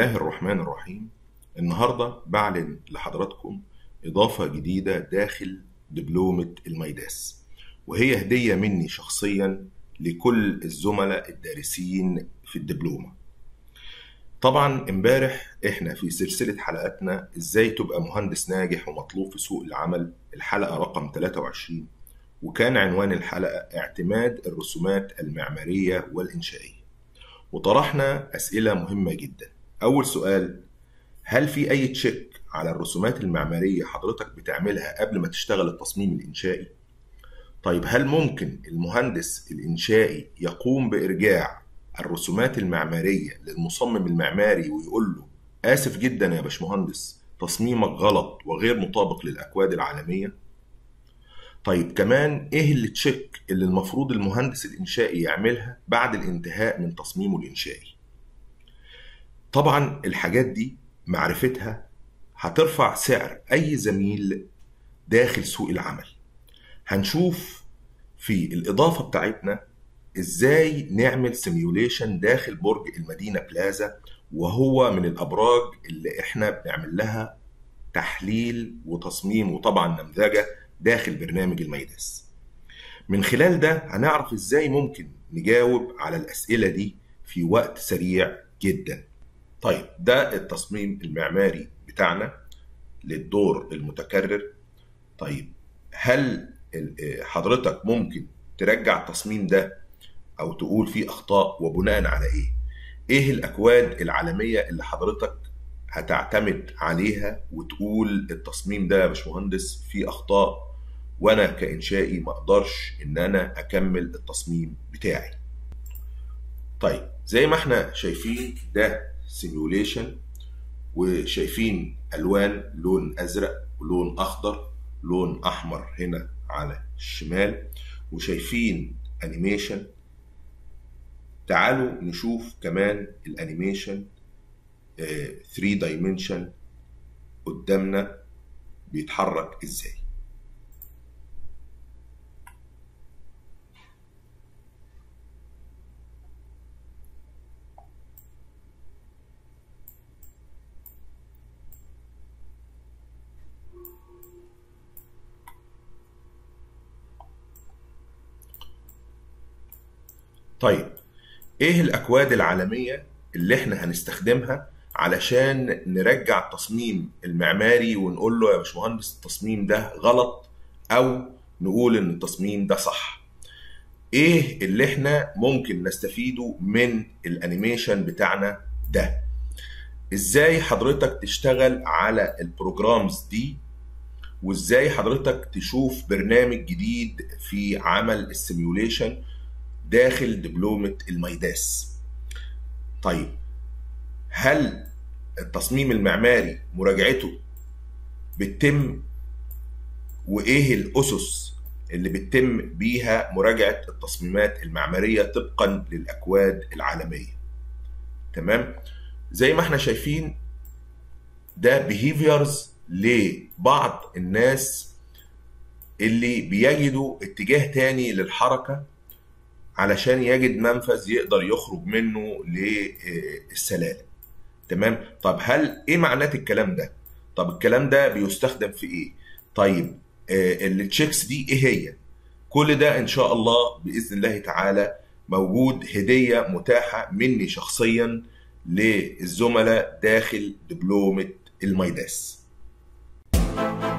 الله الرحمن الرحيم النهاردة بعلن لحضراتكم إضافة جديدة داخل دبلومة الميداس وهي هدية مني شخصيا لكل الزملاء الدارسين في الدبلومة طبعا امبارح احنا في سلسلة حلقاتنا ازاي تبقى مهندس ناجح ومطلوب في سوق العمل الحلقة رقم 23 وكان عنوان الحلقة اعتماد الرسومات المعمارية والإنشائية وطرحنا أسئلة مهمة جدا أول سؤال هل في أي تشيك على الرسومات المعمارية حضرتك بتعملها قبل ما تشتغل التصميم الإنشائي؟ طيب هل ممكن المهندس الإنشائي يقوم بإرجاع الرسومات المعمارية للمصمم المعماري ويقول له آسف جدا يا باشمهندس تصميمك غلط وغير مطابق للأكواد العالمية؟ طيب كمان ايه اللي تشيك اللي المفروض المهندس الانشائي يعملها بعد الانتهاء من تصميمه الانشائي طبعا الحاجات دي معرفتها هترفع سعر اي زميل داخل سوق العمل هنشوف في الاضافه بتاعتنا ازاي نعمل سيميوليشن داخل برج المدينه بلازا وهو من الابراج اللي احنا بنعمل لها تحليل وتصميم وطبعا نمذجه داخل برنامج الميداس من خلال ده هنعرف ازاي ممكن نجاوب على الاسئله دي في وقت سريع جدا طيب ده التصميم المعماري بتاعنا للدور المتكرر طيب هل حضرتك ممكن ترجع التصميم ده او تقول فيه اخطاء وبناء على ايه ايه الاكواد العالميه اللي حضرتك هتعتمد عليها وتقول التصميم ده يا باشمهندس فيه اخطاء وانا كانشائي ما اقدرش ان انا اكمل التصميم بتاعي طيب زي ما احنا شايفين ده سيميوليشن وشايفين الوان لون ازرق ولون اخضر لون احمر هنا على الشمال وشايفين انيميشن تعالوا نشوف كمان الانيميشن 3 دايمنشن قدامنا بيتحرك ازاي طيب ايه الاكواد العالميه اللي احنا هنستخدمها علشان نرجع التصميم المعماري ونقول له يا باشمهندس التصميم ده غلط او نقول ان التصميم ده صح ايه اللي احنا ممكن نستفيده من الانيميشن بتاعنا ده ازاي حضرتك تشتغل على البروجرامز دي وازاي حضرتك تشوف برنامج جديد في عمل السيميوليشن داخل دبلومة الميداس طيب هل التصميم المعماري مراجعته بتتم وايه الاسس اللي بتتم بيها مراجعه التصميمات المعماريه طبقا للاكواد العالميه تمام زي ما احنا شايفين ده behaviors لبعض الناس اللي بيجدوا اتجاه تاني للحركه علشان يجد منفذ يقدر يخرج منه للسلالم تمام طب هل ايه معنات الكلام ده طب الكلام ده بيستخدم في ايه طيب آه التشيكس دي ايه هي كل ده ان شاء الله باذن الله تعالى موجود هديه متاحه مني شخصيا للزملاء داخل دبلومه الميداس